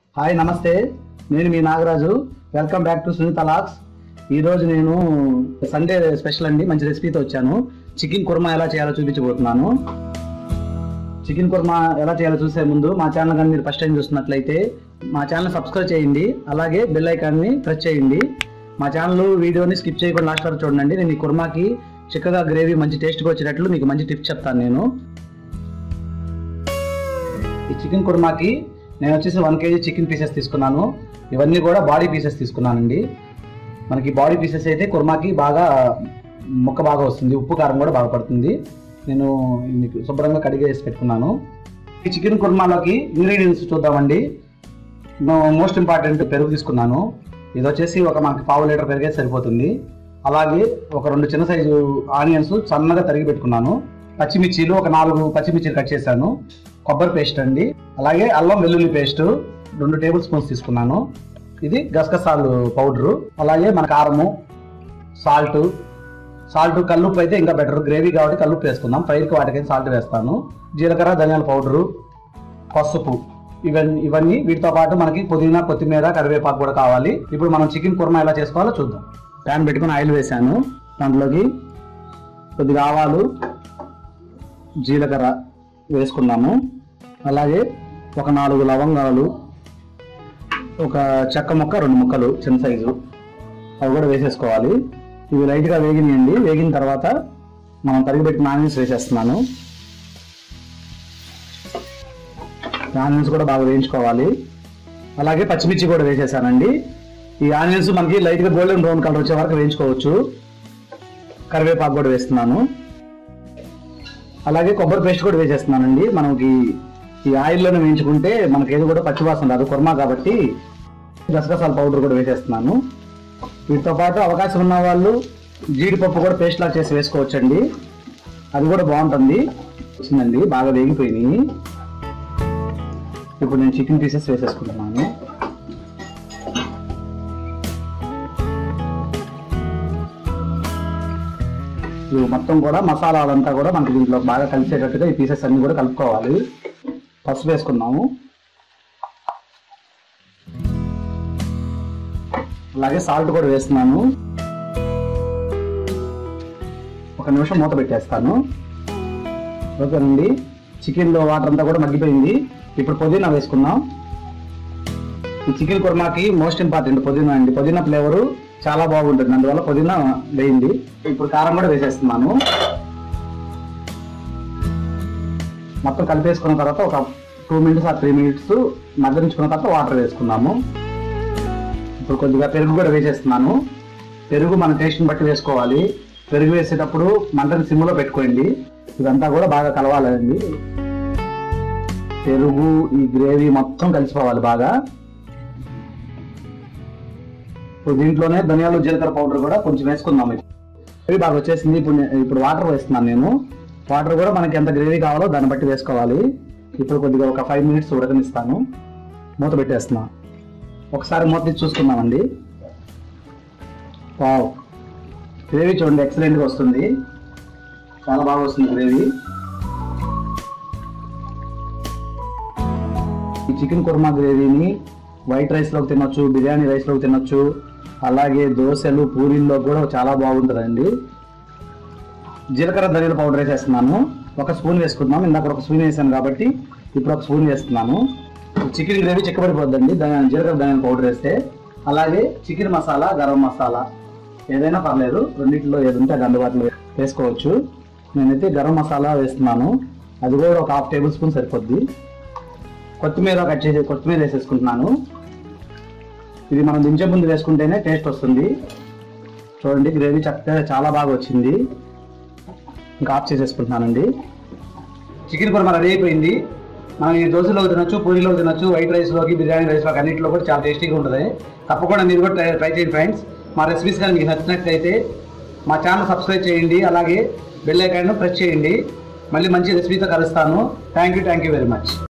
hi నమస్తే నేను మీ Nagaraju welcome back to Sunitha lux ఈరోజు నేను సండే స్పెషల్ అండి మంచి రెసిపీతో వచ్చాను చికెన్ కుర్మా ఎలా చేయాలో చూపించబోతున్నాను చికెన్ కుర్మా ఎలా చేయాలో చూసే ముందు మా ఛానల్ కానీ మీరు ఫస్ట్ టైం చూస్తున్నట్లయితే మా ఛానల్ సబ్స్క్రైబ్ చేయండి అలాగే బెల్ ఐకాన్ని ప్రెస్ చేయండి మా ఛానల్ వీడియోని స్కిప్ చేయకుండా లాస్ట్ వరకు చూడండి నేను ఈ కుర్మాకి చిక్కగా గ్రేవీ మంచి టేస్ట్గా వచ్చేటట్లు మీకు మంచి టిప్స్ చెప్తాను నేను ఈ చికెన్ కుర్మాకి నేను వచ్చేసి వన్ కేజీ చికెన్ పీసెస్ తీసుకున్నాను ఇవన్నీ కూడా బాడీ పీసెస్ తీసుకున్నానండి మనకి బాడీ పీసెస్ అయితే కుర్మాకి బాగా ముక్క బాగా వస్తుంది ఉప్పు కారం కూడా బాగా పడుతుంది నేను మీకు శుభ్రంగా కడిగి వేసి పెట్టుకున్నాను ఈ చికెన్ కుర్మాలోకి ఇంగ్రీడియంట్స్ చూద్దామండి మోస్ట్ ఇంపార్టెంట్ పెరుగు తీసుకున్నాను ఇది వచ్చేసి ఒక మనకి పావు లీటర్ పెరిగే సరిపోతుంది అలాగే ఒక రెండు చిన్న సైజు ఆనియన్స్ సన్నగా తరిగి పెట్టుకున్నాను పచ్చిమిర్చీలు ఒక నాలుగు పచ్చిమిర్చీలు కట్ చేశాను కొబ్బరి పేస్ట్ అండి అలాగే అల్లం వెల్లుల్లి పేస్ట్ రెండు టేబుల్ స్పూన్స్ తీసుకున్నాను ఇది గసగసాలు పౌడరు అలాగే మన కారము సాల్ట్ సాల్ట్ కల్లుప్పు అయితే ఇంకా బెటర్ గ్రేవీ కాబట్టి కల్లుప్పు వేసుకుందాం ఫ్రైకి వాటికైతే సాల్ట్ వేస్తాను జీలకర్ర ధనియాల పౌడరు పసుపు ఇవన్నీ ఇవన్నీ వీటితో పాటు మనకి పుదీనా కొత్తిమీర కరివేపాకు కూడా కావాలి ఇప్పుడు మనం చికెన్ కుర్మా ఎలా చేసుకోవాలో చూద్దాం ప్యాన్ పెట్టుకుని ఆయిల్ వేసాను దాంట్లోకి కొద్దిగా ఆవాలు జీలకర్ర వేసుకున్నాము అలాగే ఒక నాలుగు లవంగాలు ఒక చెక్క ముక్క రెండు ముక్కలు చిన్న సైజు అవి కూడా వేసేసుకోవాలి ఇవి లైట్గా వేగినాయండి వేగిన తర్వాత మనం తరిగిపెట్టిన ఆనియన్స్ వేసేస్తున్నాను ఆనియన్స్ కూడా బాగా వేయించుకోవాలి అలాగే పచ్చిమిర్చి కూడా వేసేసానండి ఈ ఆనియన్స్ మనకి లైట్గా గోల్డెన్ బ్రౌన్ కలర్ వచ్చే వరకు వేయించుకోవచ్చు కరివేపాకు కూడా వేస్తున్నాను అలాగే కొబ్బరి పేస్ట్ కూడా వేసేస్తున్నానండి మనకి ఈ ఆయిల్లోనే వేయించుకుంటే మనకి ఏది కూడా పచ్చివాసన రాదు కుర్మా కాబట్టి గసగసాల పౌడర్ కూడా వేసేస్తున్నాను వీటితో పాటు అవకాశం ఉన్న వాళ్ళు జీడిపప్పు కూడా పేస్ట్ లాగా చేసి వేసుకోవచ్చండి అది కూడా బాగుంటుంది వచ్చిందండి బాగా వేగిపోయినాయి ఇప్పుడు నేను చికెన్ పీసెస్ వేసేసుకుంటున్నాను ఇవి మొత్తం కూడా మసాలాలంతా కూడా మనకి దీంట్లో బాగా కలిసేటట్టుగా ఈ పీసెస్ అన్ని కూడా కలుపుకోవాలి పసుపు వేసుకున్నాము అలాగే సాల్ట్ కూడా వేస్తున్నాను ఒక నిమిషం మూత పెట్టేస్తాను ఓకేనండి చికెన్లో వాటర్ అంతా కూడా మగ్గిపోయింది ఇప్పుడు పుదీనా వేసుకుందాం ఈ చికెన్ కుర్మాకి మోస్ట్ ఇంపార్టెంట్ పుదీనా అండి పుదీనా ఫ్లేవరు చాలా బాగుంటుంది అందువల్ల పుదీనా వేయింది ఇప్పుడు కారం కూడా వేసేస్తున్నాను మొత్తం కలిపేసుకున్న తర్వాత ఒక టూ మినిట్స్ ఆ త్రీ మినిట్స్ మగ్గరించుకున్న తర్వాత వాటర్ వేసుకున్నాము ఇప్పుడు కొద్దిగా పెరుగు కూడా వేసేస్తున్నాను పెరుగు మన టేస్ట్ని బట్టి వేసుకోవాలి పెరుగు వేసేటప్పుడు మంటని సిమ్లో పెట్టుకోండి ఇదంతా కూడా బాగా కలవాలండి పెరుగు ఈ గ్రేవీ మొత్తం కలిసిపోవాలి బాగా ఇప్పుడు దీంట్లోనే ధనియాలు జీలకర్ర పౌడర్ కూడా కొంచెం వేసుకుందాం గ్రేవీ బాగా వచ్చేసింది ఇప్పుడు నే- ఇప్పుడు వాటర్ వేస్తున్నాను నేను వాటర్ కూడా మనకి ఎంత గ్రేవీ కావాలో దాన్ని బట్టి వేసుకోవాలి ఇప్పుడు కొద్దిగా ఒక ఫైవ్ మినిట్స్ ఉడకనిస్తాను మూత పెట్టేస్తున్నా ఒకసారి మూత తీసి చూసుకుందామండి వావ్ గ్రేవీ చూడండి ఎక్సలెంట్గా వస్తుంది చాలా బాగా వస్తుంది గ్రేవీ ఈ చికెన్ కుర్మా గ్రేవీని వైట్ రైస్లోకి తినొచ్చు బిర్యానీ రైస్లోకి తినొచ్చు అలాగే దోశలు పూరీల్లో కూడా చాలా బాగుంటుందండి జీలకర్ర ధనియాల పౌడర్ వేసేస్తున్నాను ఒక స్పూన్ వేసుకుంటున్నాం ఇందాక ఒక స్పూన్ వేసాను కాబట్టి ఇప్పుడు ఒక స్పూన్ వేస్తున్నాను చికెన్ గ్రేవీ చిక్కబడిపోద్దండి ధనియా- జీలకర్ర ధనియాల పౌడర్ వేస్తే అలాగే చికెన్ మసాలా గరం మసాలా ఏదైనా పర్లేదు రెండింటిలో ఏది ఉంటే అది అందుబాటులో వేసుకోవచ్చు నేనైతే గరం మసాలా వేస్తున్నాను అది కూడా ఒక హాఫ్ టేబుల్ స్పూన్ సరిపోద్ది కొత్తిమీర కట్ చేసి కొత్తిమీర వేసేసుకుంటున్నాను ఇది మనం దించే ముందు వేసుకుంటేనే టేస్ట్ వస్తుంది చూడండి గ్రేవీ చక్కగా చాలా బాగా వచ్చింది ఇంకా ఆఫ్ చేసేసుకుంటున్నానండి చికెన్ కుర్మా రెడీ అయిపోయింది మనం ఈ దోశలో తినొచ్చు పూరీలో తినొచ్చు వైట్ రైస్లోకి బిర్యానీ రైస్లోకి అన్నింటిలో కూడా చాలా టేస్టీగా ఉంటుంది తప్పకుండా మీరు కూడా ట్రై ట్రై చేయండి ఫ్రెండ్స్ మా రెసిపీస్ కానీ మీకు నచ్చినట్లయితే మా ఛానల్ సబ్స్క్రైబ్ చేయండి అలాగే బెల్ ఐకాన్ ప్రెస్ చేయండి మళ్ళీ మంచి రెసిపీతో కలుస్తాను thank you thank you very much